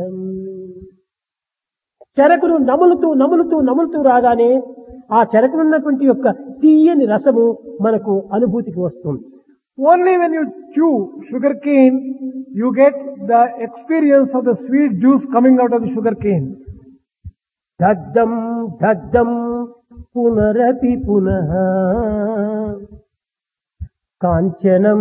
మధురం చెరకును నములుతూ నములుతూ నములుతూ రాగానే ఆ చెరకునున్నటువంటి యొక్క తీయని రసము మనకు అనుభూతికి వస్తుంది Only when you chew sugar cane, you get the experience of the sweet juice coming out of the sugar cane. దగ్ధం దగ్ధం పునరపి పునః కాంచనం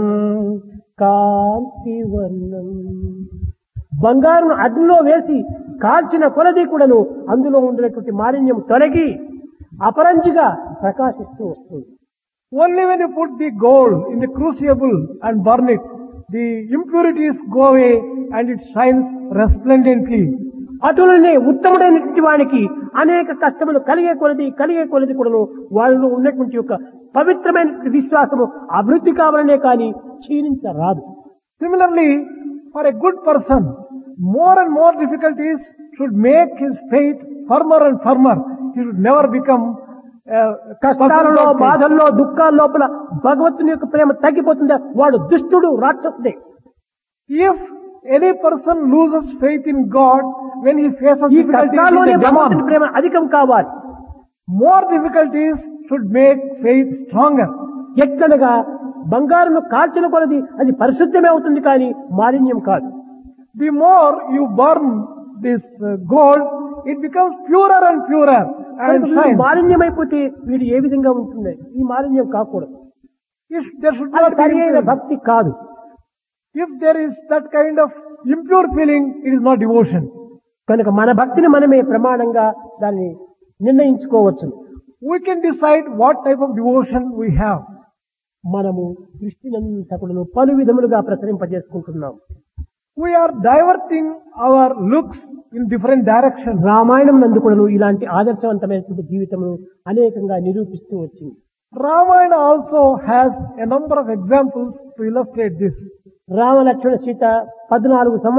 కాంతివర్ణం బంగారును అగ్నిలో వేసి కాల్చిన కొలది కూడాను అందులో ఉండినటువంటి మాలిన్యం తొలగి అపరంజిగా ప్రకాశిస్తూ వస్తుంది Only when you put the gold in the crucible and burn it, the impurities go away and it shines resplendently. అటులనే ఉత్తముడైనటువంటి వానికి అనేక కష్టములు కలిగే కొలది కలిగే కొలది కూడాను వాళ్ళలో ఉన్నటువంటి యొక్క పవిత్రమైన విశ్వాసము అభివృద్ధి కావాలనే కానీ క్షీణించరాదు Similarly, for a good person, more and more difficulties should make his faith firmer and firmer. He should never become uh, కష్టాలలో person of faith. బాధల్లో దుఃఖాల లోపల భగవంతుని యొక్క ప్రేమ తగ్గిపోతుందా వాడు దుష్టుడు రాక్షసుడే If any person loses faith in God when he faces ఈ difficulties, కష్టాల్లోనే he's a భగవంతుని demon. ప్రేమ అధికం కావాలి More difficulties should make faith stronger. ఎట్లనగా బంగారును కాల్చిన కొలది అది పరిశుద్ధమే అవుతుంది కానీ మాలిన్యం కాదు The more you burn this uh, gold, it becomes purer and purer and కనుక వీడు shines. మాలిన్యమైపోతే వీడు ఏ విధంగా ఉంటుంది ఈ మాలిన్యం కాకూడదు If there should అది not be సరి అయిన impurity. భక్తి కాదు If there is that kind of impure feeling, it is not devotion. కనుక మన భక్తిని మనమే ప్రమాణంగా దాన్ని నిర్ణయించుకోవచ్చు We can decide what type of devotion we have. మనము దృష్టినంతకులను పలు విధములుగా ప్రసరింపజేసుకుంటున్నాం We are diverting our looks in different directions. Ramayanam నందుకులను ఇలాంటి ఆదర్శవంతమైనటువంటి జీవితమును అనేకంగా నిరూపిస్తూ వచ్చింది Ramayana also has a number of examples to illustrate this. Rama లక్ష్మణ సీత పద్నాలుగు సంవత్సరాలు